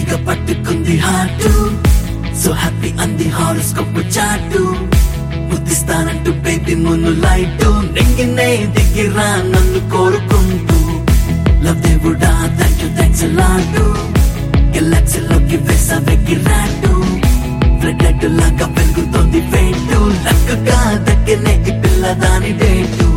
తీగ పట్టుకుంది heart so happy అంది హారోస్కోప్ చాటు ముద్దిస్తానంటూ బేబీ మున్ను లైట్ నెంగినే దిగిరా నన్ను కోరుకుంటూ లవ్ దేవుడా థ్యాంక్ యూ థ్యాంక్స్ లాటు గెలాక్సీలోకి వేసా వెగిరాటు ఫ్లడ్ లాగా పెరుగుతోంది వేటు లక్కగా దక్కినే ఈ పిల్ల దాని డేటు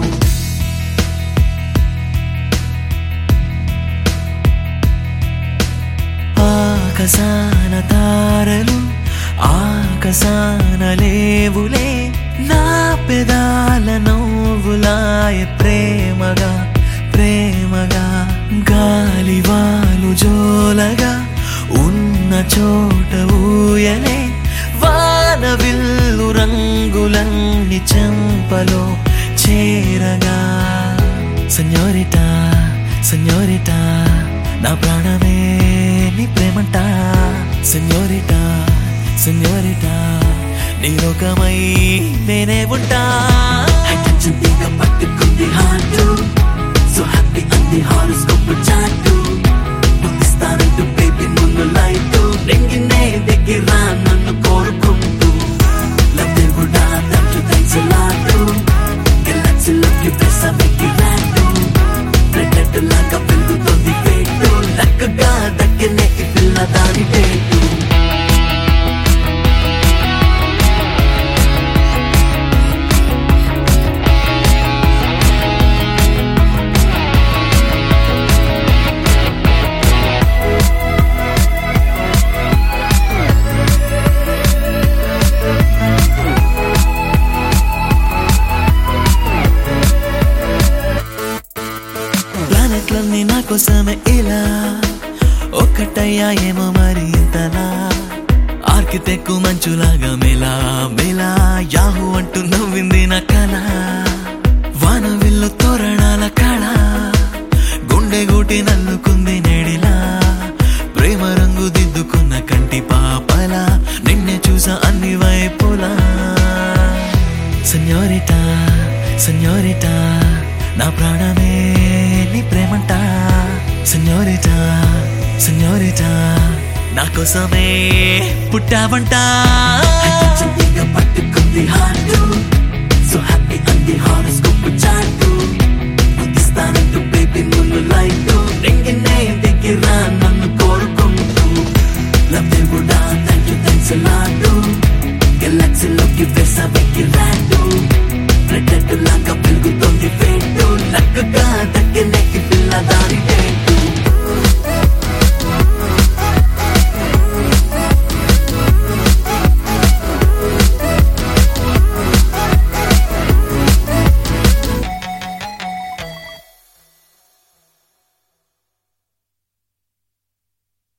ఆకాశాన తారలు ఆకాశాన లేవులే నా పెదాల నవ్వులాయ ప్రేమగా ప్రేమగా గాలివాలు జోలగా ఉన్న చోట ఊయలే వాన విల్లు రంగులన్ని చెంపలో చేరగా సెన్యోరిటా సెన్యోరిటా నా ప్రాణమే నీ ప్రేమంట సెన్యోరిటా సెన్యోరిటా నీ లోకమై నేనే ఉంటా హైటెన్షన్ తీగ పట్టుకుంది హార్ట్ సో హ్యాపీ అంది హారోస్కోప్ చాటు ముద్దిస్తానంటూ బేబీ ముందు లైట్ నెంగినే దగ్గర నన్ను కోరుకుంటూ లవ్ దేవుడా థ్యాంక్ యూ థ్యాంక్స్ లాటు గెలాక్సీలోకి ప్రెస్ వెక్కి రాటు ఫ్రెండ్ లాగా పెరుగుతోంది వేటు లక్కగా దక్కినే ఈ పిల్ల దాని డేటు ప్లానెట్లన్నీ నా కోసమే ఇలా ఒక్కటయ్యా ఏమో మరి ఇంతలా ఆర్కిటెక్కు మంచులాగా మెలా మెలా యాహు అంటూ నవ్వింది నా కళ వాన విల్లు తోరణాల కళ గుండె గూటి నల్లుకుంది నెడిలా ప్రేమ రంగు దిద్దుకున్న కంటి పాపల నిన్నే చూసా అన్ని వైపులా సెన్యోరిటా సెన్యోరిటా నా ప్రాణమే నీ ప్రేమంట సెన్యోరిటా సెన్యోరిటా నా కోసమే పుట్టావంట హైటెన్షన్ తీగ పట్టుకుంది హార్ట్ సో హ్యాపీ